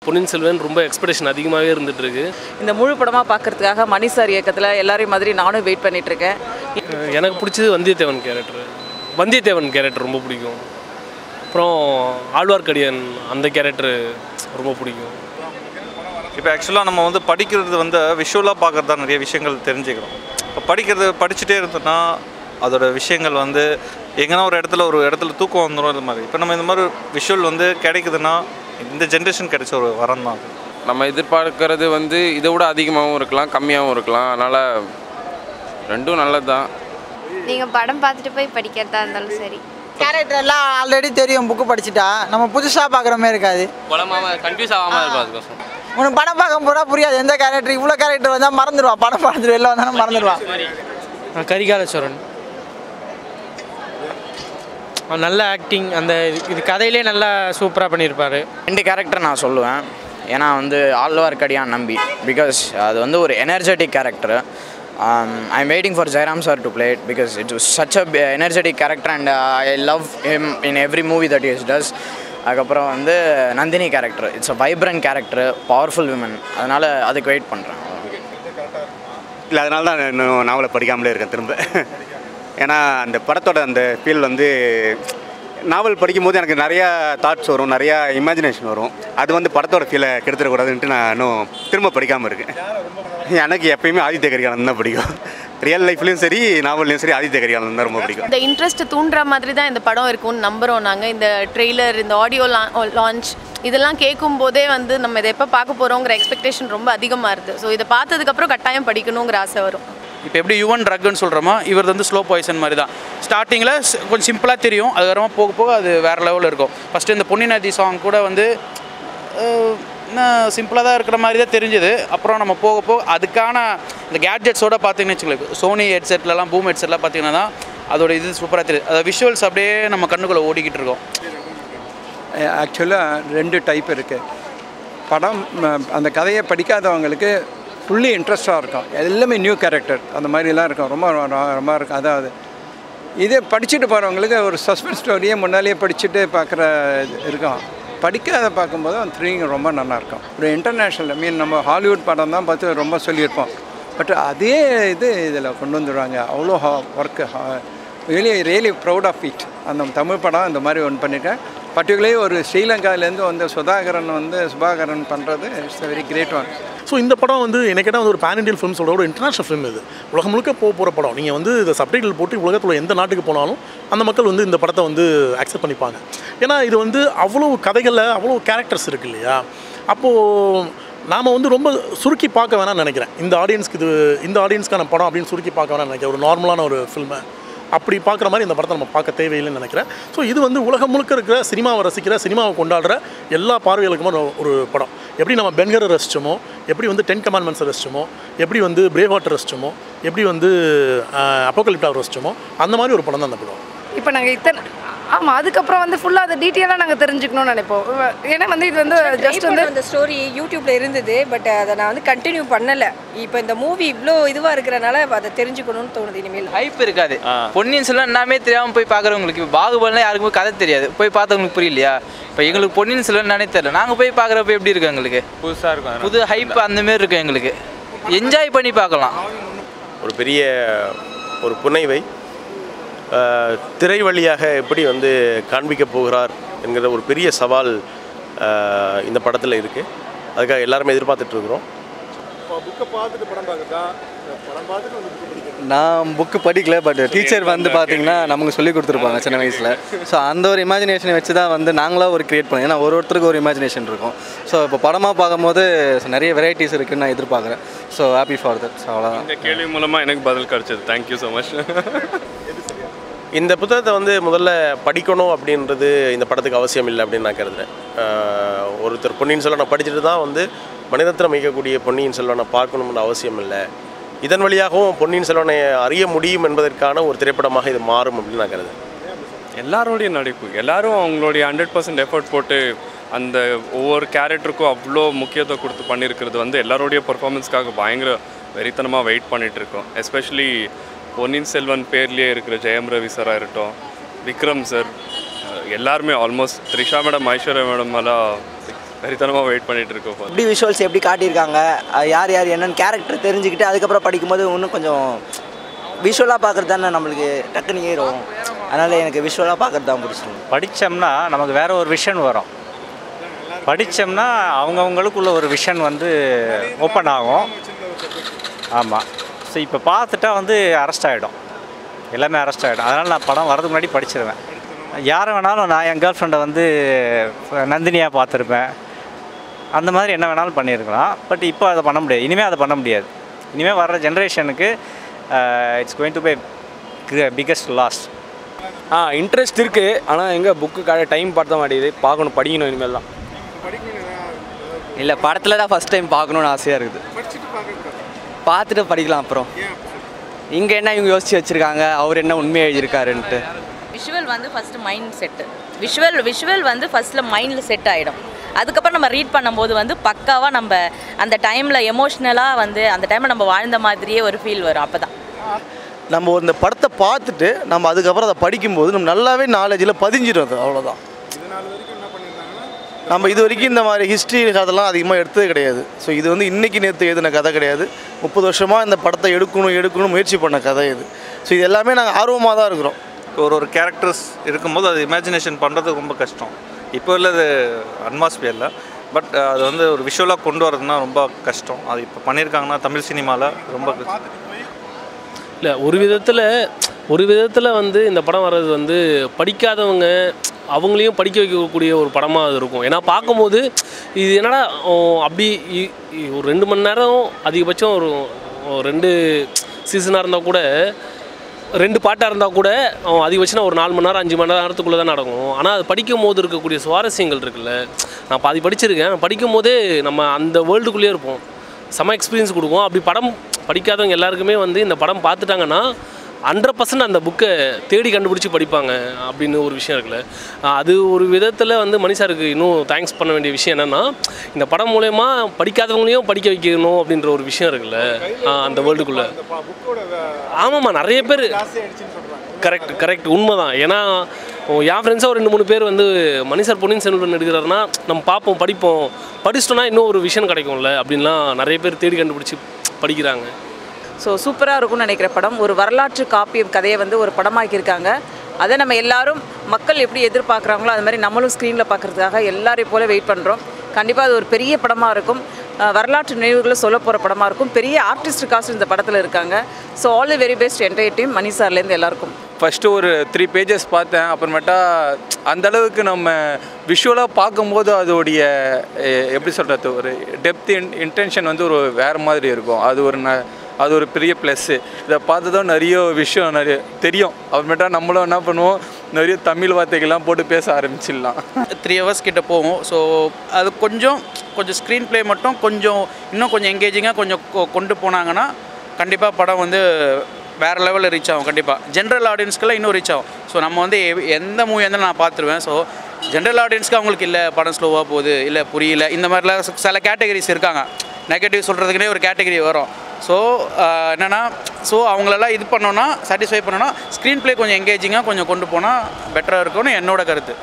பொன்னியின் செல்வன் ரொம்ப எக்ஸ்பெக்டேஷன் அதிகமாகவே இருந்துட்டு இருக்கு இந்த முழு படமாக பார்க்கறதுக்காக மணி சார் இயக்கத்தில் எல்லாரையும் மாதிரி நானும் வெயிட் பண்ணிட்டு இருக்கேன் அஹ் எனக்கு பிடிச்சது வந்தியத்தேவன் கேரக்டர் வந்தியத்தேவன் கேரக்டர் ரொம்ப பிடிக்கும் அப்புறம் ஆழ்வார்க்கடியான் அந்த கேரக்டர் ரொம்ப பிடிக்கும் இப்போ ஆக்சுவலாக நம்ம வந்து படிக்கிறது வந்து விஷுவலாக பார்க்குறது தான் நிறைய விஷயங்கள் தெரிஞ்சுக்கிறோம் இப்போ படிக்கிறது படிச்சுட்டே இருந்தோம்னா அதோட விஷயங்கள் வந்து எங்கன்னா ஒரு இடத்துல ஒரு இடத்துல தூக்கம் வந்துடும் இது மாதிரி இப்போ நம்ம இந்த மாதிரி விஷுவல் வந்து கிடைக்குதுன்னா இந்த ஜென்ரேஷன் கிடைச்ச ஒரு வரம் தான் அது நம்ம எதிர்பார்க்கறது வந்து இதை விட அதிகமாகவும் இருக்கலாம் கம்மியாகவும் இருக்கலாம் அதனால் ரெண்டும் நல்லது தான் நீங்கள் படம் பார்த்துட்டு போய் படிக்கிறதா இருந்தாலும் சரி கேரக்டர் எல்லாம் ஆல்ரெடி தெரியும் புக்கு படிச்சுட்டா நம்ம புதுசாக பார்க்குற மாதிரி இருக்காது குழம்பாமல் கன்ஃபியூஸ் ஆகாமல் இருக்கும் அதுக்கோசரம் உனக்கு படம் பார்க்க போனால் புரியாது எந்த கேரக்டர் இவ்வளோ கேரக்டர் வந்தால் மறந்துடுவா படம் பார்த்துட்டு வெளில வந்தாலும் மறந்துடுவா கரிகாலச்சோரன் நல்ல ஆக்டிங் அந்த இது கதையிலே நல்லா சூப்பராக பண்ணியிருப்பாரு ரெண்டு கேரக்டர் நான் சொல்லுவேன் ஏன்னா வந்து ஆழ்வார்க்கடியான் நம்பி பிகாஸ் அது வந்து ஒரு energetic character I am waiting for Jayaram sir to play it because it's such a energetic character and I love him in every movie that is does அதுக்கப்புறம் வந்து Nandini character it's a vibrant character powerful women அதனால் அதுக்கு wait பண்ணுறேன் இல்லை அதனால தான் இன்னும் நாவலை படிக்காமலே இருக்கேன் திரும்ப ஏன்னா அந்த படத்தோட அந்த ஃபீல் வந்து நாவல் படிக்கும்போது எனக்கு நிறையா தாட்ஸ் வரும் நிறையா இமேஜினேஷன் வரும் அது வந்து படத்தோட ஃபீலை கெடுத்துடக்கூடாதுன்ட்டு நான் இன்னும் திரும்ப படிக்காமல் இருக்கேன் எனக்கு எப்பயுமே ஆதித்ய கரிகாலன் தான் பிடிக்கும் ரியல் லைஃப்லேயும் சரி நாவல்லையும் சரி ஆதித்ய கரிகாலன் தான் ரொம்ப பிடிக்கும் இந்த இன்ட்ரெஸ்ட் தூண்டுற மாதிரி தான் இந்த படம் இருக்கும்னு நம்புகிறோம் நாங்கள் இந்த ட்ரெய்லர் இந்த ஆடியோ லான்ச் இதெல்லாம் கேட்கும் போதே வந்து நம்ம இதை எப்போ பார்க்க போகிறோங்கிற எக்ஸ்பெக்டேஷன் ரொம்ப அதிகமாக இருக்குது ஸோ இதை பார்த்ததுக்கப்புறம் கட்டாயம் படிக்கணுங்கிற ஆசை வரும் இப்போ எப்படி யுவன் ட்ரக்குன்னு சொல்கிறோமோ இவர் வந்து ஸ்லோ பாய்சன் மாதிரி தான் ஸ்டார்டிங்கில் கொஞ்சம் சிம்பிளாக தெரியும் அதுக்கப்புறமா போக போக அது வேறு லெவலில் இருக்கும் ஃபஸ்ட்டு இந்த பொன்னி நதி சாங் கூட வந்து சிம்பிளாக தான் இருக்கிற மாதிரி தான் தெரிஞ்சுது அப்புறம் நம்ம போக போக அதுக்கான இந்த கேட்ஜெட்ஸோட பார்த்தீங்கன்னு வச்சுக்கோங்க சோனி ஹெட்செட்லலாம் பூம் ஹெட்செட்லாம் பார்த்தீங்கன்னா தான் அதோட இது சூப்பராக தெரியுது அது விஷுவல்ஸ் அப்படியே நம்ம கண்ணுக்குள்ளே ஓடிக்கிட்டு இருக்கோம் ஆக்சுவலாக ரெண்டு டைப் இருக்குது படம் ம, அந்த கதையை படிக்காதவங்களுக்கு ஃபுல்லி இன்ட்ரெஸ்டாக இருக்கும் எல்லாமே நியூ கேரக்டர் அந்த மாதிரிலாம் இருக்கும் ரொம்ப ரொம்ப- ரொம்ப இருக்கும் அதாவது இதே படிச்சுட்டு போகிறவங்களுக்கு ஒரு சஸ்பென்ஸ் ஸ்டோரியே முன்னாலேயே படிச்சுட்டு பார்க்குற இது இருக்கும் படிக்காத பார்க்கும்போது அந்த த்ரீலிங் ரொம்ப நல்லா இருக்கும் ஒரு இன்டர்நேஷ்னல் மீன் நம்ம ஹாலிவுட் படம் தான் பார்த்து ரொம்ப சொல்லியிருப்போம் பட் அதே இது இதில் கொண்டு வந்துடுவாங்க அவ்வளோ work really really proud of it அந்த தமிழ் படம் இந்த மாதிரி ஒன்று பண்ணியிருக்கேன் பர்டிகுலர்லி ஒரு ஸ்ரீலங்காவிலேருந்து வந்த சுதாகரன் வந்து சுபாகரன் பண்ணுறது it's very great one so இந்த படம் வந்து எனக்கு கேட்டால் வந்து ஒரு பேன் இண்டியன் ஃபிலிம்ஸோட ஒரு இன்டர்நேஷனல் ஃபிலிம் இது உலகம் முழுக்க போக போகிற படம் நீங்கள் வந்து இதை சப்டைட்டில் போட்டு உலகத்தில் எந்த நாட்டுக்கு போனாலும் அந்த மக்கள் வந்து இந்த படத்தை வந்து அக்செப்ட் பண்ணிப்பாங்க ஏன்னா இது வந்து அவ்வளோ கதைகளில் அவ்வளோ கேரக்டர்ஸ் இருக்கு இல்லையா அப்போது நாம் வந்து ரொம்ப சுருக்கி பார்க்க வேணாம்னு நினைக்கிறேன் இந்த ஆடியன்ஸ்க்கு இது இந்த ஆடியன்ஸ்க்கான படம் அப்படின்னு சுருக்கி பார்க்க வேணாம்னு நினைக்கிறேன் ஒரு நார்மலான ஒரு ஃபில்மை அப்படி பார்க்குற மாதிரி இந்த படத்தை நம்ம பார்க்க தேவையில்லைன்னு நினைக்கிறேன் ஸோ இது வந்து உலகம் முழுக்க இருக்கிற சினிமாவை ரசிக்கிற சினிமாவை கொண்டாடுற எல்லா பார்வைகளுக்குமான ஒரு படம் எப்படி நம்ம பென்கரை ரசிச்சோமோ எப்படி வந்து டென் கமாண்ட்மெண்ட்ஸை ரசிச்சோமோ எப்படி வந்து பிரேவ் வாட்டர் ரசிச்சோமோ எப்படி வந்து அப்போகலிப்டா ரசிச்சோமோ அந்த மாதிரி ஒரு படம் தான் அந்த படம் இப்போ நாங்கள் இத்தனை ஆமாம் அதுக்கப்புறம் வந்து ஃபுல்லாக அதை டீட்டெயிலாக நாங்கள் தெரிஞ்சுக்கணும்னு நினைப்போம் ஏன்னா வந்து இது வந்து ஜஸ்ட் வந்து அந்த ஸ்டோரி யூடியூப்ல இருந்தது பட் அதை நான் வந்து கண்டினியூ பண்ணல இப்போ இந்த மூவி இவ்வளோ இதுவாக இருக்கிறனால அதை தெரிஞ்சுக்கணும்னு தோணுது இனிமேல் ஹைப் இருக்காது பொன்னியின் செல்வன் எல்லாமே தெரியாமல் போய் பார்க்குறவங்களுக்கு இப்போ பாகுபலினா யாருக்குமே கதை தெரியாது போய் பார்த்தவங்களுக்கு புரியலையா இப்போ எங்களுக்கு பொன்னியின் செல்வன் நானே தெரியல நாங்கள் போய் பார்க்குறப்ப எப்படி இருக்கு எங்களுக்கு புதுசாக இருக்கும் புது ஹைப் அந்த மாதிரி இருக்கும் எங்களுக்கு என்ஜாய் பண்ணி பார்க்கலாம் ஒரு பெரிய ஒரு புனைவை அஹ், திரை வழியாக எப்படி வந்து காண்பிக்க போகிறார் என்கிற ஒரு பெரிய சவால் அஹ், இந்த படத்தில் இருக்குது அதுக்காக எல்லாருமே எதிர்பார்த்துட்டு இருக்கிறோம் புக்கை பார்த்துட்டு படம் பார்க்குறதா படம் பார்த்துட்டு வந்து புக்கு படிக்கிறது நான் புக்கு படிக்கல பட் டீச்சர் வந்து பார்த்தீங்கன்னா நமக்கு சொல்லி கொடுத்துருப்பாங்க சின்ன வயசில் ஸோ அந்த ஒரு இமேஜினேஷனை வச்சு தான் வந்து நாங்களாக ஒரு கிரியேட் பண்ணோம் ஏன்னா ஒரு ஒருத்தருக்கு ஒரு இமேஜினேஷன் இருக்கும் ஸோ இப்போ படமாக பார்க்கும்போது நிறைய வெரைட்டிஸ் இருக்குன்னு நான் எதிர்பார்க்குறேன் so happy for that so அவ்வளோதான் இந்த கேள்வி மூலமாக எனக்கு பதில் கிடைச்சது தேங்க்யூ ஸோ மச் இந்த புத்தகத்தை வந்து முதல்ல படிக்கணும் அப்படின்றது இந்த படத்துக்கு அவசியம் இல்லை அப்படின்னு நான் கருதுறேன் அஹ், ஒருத்தர் பொன்னியின் செல்வனை படிச்சுட்டு தான் வந்து மனிதத்திரம் மிகக்கூடிய பொன்னியின் செல்வனை பார்க்கணும்னு அவசியம் இல்லை இதன் வழியாகவும் பொன்னியின் செல்வனை அறிய முடியும் என்பதற்கான ஒரு திரைப்படமாக இது மாறும் அப்படின்னு நான் கருதுறேன் எல்லாரோடைய நடிப்பு எல்லாரும் அவங்களுடைய ஹண்ட்ரட் பர்சன்ட் எஃபர்ட் போட்டு அந்த ஒவ்வொரு கேரக்டருக்கும் அவ்வளோ முக்கியத்துவம் கொடுத்து பண்ணியிருக்கிறது வந்து எல்லாரோடைய பர்ஃபார்மன்ஸ்க்காக பயங்கர வெறித்தனமாக வெயிட் பண்ணிட்டு இருக்கோம் எஸ்பெஷலி பொன்னியின் செல்வன் பேர்லேயே இருக்கிற ஜெயம் ரவி சாராக இருக்கட்டும் விக்ரம் சார் எல்லாருமே almost Trisha madam Aishwarya madam எல்லாம் வெறித்தனமாக வெயிட் பண்ணிட்டு இருக்கோம் எப்படி விஷுவல்ஸ் எப்படி காட்டியிருக்காங்க அது யார் யார் என்னென்னு கேரக்டர் தெரிஞ்சுக்கிட்டு அதுக்கப்புறம் படிக்கும்போது இன்னும் கொஞ்சம் விஷுவலாக பார்க்குறது தானே நம்மளுக்கு டக்குன்னு ஏறும் அதனால் எனக்கு விஷுவலாக பார்க்குறது தான் பிடிச்சிருக்கு படித்தோம்னா நமக்கு வேற ஒரு விஷன் வரும் படித்தோம்னா அவங்கவுங்களுக்குள்ள ஒரு விஷன் வந்து ஓப்பன் ஆகும் ஆமாம் ஸோ இப்போ பார்த்துட்டா வந்து அரெஸ்ட் ஆகிடும் எல்லாமே அரெஸ்ட் ஆகிடும் அதனால் நான் படம் வரதுக்கு முன்னாடி படிச்சிருவேன் யாரை வேணாலும் நான் என் கேர்ள் ஃப்ரெண்டை வந்து நந்தினியாக பார்த்துருப்பேன் அந்த மாதிரி என்ன வேணாலும் பண்ணியிருக்கலாம் பட் இப்போ அதை பண்ண முடியாது இனிமேல் அதை பண்ண முடியாது இனிமேல் வர்ற ஜென்ரேஷனுக்கு it's going to be biggest loss ஆ இன்ட்ரெஸ்ட் இருக்குது ஆனால் எங்கே புக்கு டைம் பார்த்த மாட்டேங்குது பார்க்கணும் படிக்கணும் இனிமேல் தான் இல்லை படத்தில் தான் ஃபஸ்ட் டைம் பார்க்கணுன்னு ஆசையாக இருக்குது பார்த்துட்டு படிக்கலாம் அப்புறம் இங்கே என்ன இவங்க யோசிச்சு வச்சுருக்காங்க அவர் என்ன உண்மையை எழுதியிருக்காருன்ட்டு விஷுவல் வந்து first mind set visual visual வந்து ஃபஸ்ட்டில் மைண்டில் செட் ஆகிடும் அதுக்கப்புறம் நம்ம ரீட் பண்ணும்போது வந்து பக்காவாக நம்ம அந்த டைமில் எமோஷ்னலாக வந்து அந்த டைமில் நம்ம வாழ்ந்த மாதிரியே ஒரு ஃபீல் வரும் அப்போ தான் நம்ம ஒரு இந்த படத்தை பார்த்துட்டு நம்ம அதுக்கப்புறம் அதை படிக்கும்போது நம்ம நல்லாவே நாலேஜில் பதிஞ்சிடும் அது அவ்வளோதான் நம்ம இது வரைக்கும் இந்த மாதிரி ஹிஸ்ட்ரி கதைலாம் அதிகமாக எடுத்தது கிடையாது ஸோ இது வந்து இன்றைக்கி நேற்று எழுதின கதை கிடையாது முப்பது வருஷமாக இந்த படத்தை எடுக்கணும் எடுக்கணும் முயற்சி பண்ண கதை இது ஸோ இது எல்லாமே நாங்கள் ஆர்வமாக தான் இருக்கிறோம் ஒரு ஒரு கேரக்டர்ஸ் இருக்கும்போது அது இமேஜினேஷன் பண்ணுறது ரொம்ப கஷ்டம் இப்போ உள்ளது அட்மாஸ்பியரில் பட் அது வந்து ஒரு விஷுவலாக கொண்டு வரதுனா ரொம்ப கஷ்டம் அது இப்போ பண்ணியிருக்காங்கன்னா தமிழ் சினிமாவில் ரொம்ப கஷ்டம். இல்லை ஒரு விதத்தில் ஒரு விதத்தில் வந்து இந்த படம் வர்றது வந்து படிக்காதவங்க அவங்களையும் படிக்க வைக்கக்கூடிய ஒரு படமாக அது இருக்கும் ஏன்னா பார்க்கும்போது இது என்னடா ஓ, அப்படி இ- இ- ஒரு ரெண்டு மணி நேரம் அதிகபட்சம் ஒரு ஒரு ரெண்டு சீசனாக இருந்தால் கூட ரெண்டு பாட்டாக இருந்தால் கூட அவன் அதிகபட்சம் ஒரு நாலு மணி நேரம் அஞ்சு மணி நேரத்துக்குள்ளே தான் நடக்கும் ஆனால் அது படிக்கும் போது இருக்கக்கூடிய சுவாரஸ்யங்கள் இருக்குல்ல நான் பாதி படிச்சிருக்கேன் படிக்கும் போதே நம்ம அந்த வேர்ல்டுக்குள்ளேயே இருப்போம் செம எக்ஸ்பீரியன்ஸ் கொடுக்கும் அப்படி படம் படிக்காதவங்க எல்லாருக்குமே வந்து இந்த படம் பார்த்துட்டாங்கன்னா ஹண்ட்ரட் பர்சன்ட் அந்த புக்கை தேடி கண்டுபிடிச்சி படிப்பாங்க அப்படின்னு ஒரு விஷயம் இருக்குல்ல ஆஹ் அது ஒரு விதத்தில் வந்து மணி சாருக்கு இன்னும் தேங்க்ஸ் பண்ண வேண்டிய விஷயம் என்னென்னா இந்த படம் மூலயமா படிக்காதவங்களையும் படிக்க வைக்கணும் அப்படின்ற ஒரு விஷயம் இருக்குல்ல ஆஹ் அந்த வேர்ல்டுக்குள்ளே ஆமாம்மா நிறைய பேர் கரெக்ட் கரெக்ட் உண்மைதான் ஏன்னா ஓ, என் ஃப்ரெண்ட்ஸாக ஒரு ரெண்டு மூணு பேர் வந்து மணி சார் பொன்னியின் செல்வன் எடுக்கிறாருன்னா நம்ம பார்ப்போம் படிப்போம் படிச்சிட்டோன்னா இன்னும் ஒரு விஷயம் கிடைக்கும்ல அப்படின்லாம் நிறைய பேர் தேடி கண்டுபிடிச்சி படிக்கிறாங்க ஸோ சூப்பராக இருக்கும்னு நினைக்கிற படம் ஒரு வரலாற்று காப்பியம் கதையை வந்து ஒரு படமாக்கியிருக்காங்க அதை நம்ம எல்லாரும் மக்கள் எப்படி எதிர்பார்க்குறாங்களோ அது மாதிரி நம்மளும் ஸ்க்ரீனில் பார்க்குறதுக்காக எல்லாரையும் போல வெயிட் பண்ணுறோம் கண்டிப்பாக அது ஒரு பெரிய படமாக இருக்கும் அஹ் வரலாற்று நினைவுகளை சொல்ல போகிற படமாக இருக்கும் பெரிய ஆர்டிஸ்ட் காஸ்ட் இந்த படத்தில் இருக்காங்க so all the very best entire team Mani சார்லேருந்து எல்லாருக்கும் ஃபஸ்ட்டு ஒரு த்ரீ பேஜஸ் பார்த்தேன் அப்புறமேட்டா அந்த அளவுக்கு நம்ம விஷுவலாக பார்க்கும்போது அதோடைய எ- எப்படி சொல்கிறது ஒரு டெப்த் இன் இன்டென்ஷன் வந்து ஒரு வேறு மாதிரி இருக்கும் அது ஒரு ந அது ஒரு பெரிய ப்ளஸ்ஸு இதை பார்த்து தான் நிறைய விஷயம் நிறைய தெரியும் அப்புறமேட்டா நம்மளும் என்ன பண்ணுவோம் நிறைய தமிழ் வார்த்தைகள்லாம் போட்டு பேச ஆரம்பிச்சிடலாம் த்ரீ ஹவர்ஸ் கிட்ட போகும் ஸோ அது கொஞ்சம் கொஞ்சம் ஸ்க்ரீன் ப்ளே மட்டும் கொஞ்சம் இன்னும் கொஞ்சம் எங்கேஜிங்காக கொஞ்சம் கொ- கொண்டு போனாங்கன்னா கண்டிப்பாக படம் வந்து வேறு லெவலில் ரீச் ஆகும் கண்டிப்பாக ஜென்ரல் ஆடியன்ஸ்க்கெல்லாம் இன்னும் ரீச் ஆகும் ஸோ நம்ம வந்து எ- எந்த மூவி இருந்தாலும் நான் பார்த்துருவேன் ஸோ ஜென்ரல் ஆடியன்ஸ்க்கு அவங்களுக்கு இல்லை படம் ஸ்லோவாக போகுது இல்லை புரியல இந்த மாதிரிலாம் ச- சில கேட்டகரிஸ் இருக்காங்க நெகட்டிவ் சொல்கிறதுக்குனே ஒரு கேட்டகரி வரும் ஸோ என்னென்னா ஸோ அவங்களெல்லாம் இது பண்ணோன்னா சாட்டிஸ்ஃபை பண்ணோன்னா ஸ்க்ரீன் ப்ளே கொஞ்சம் எங்கேஜிங்காக கொஞ்சம் கொண்டு போனால் பெட்டராக இருக்கும்னு என்னோட கருத்து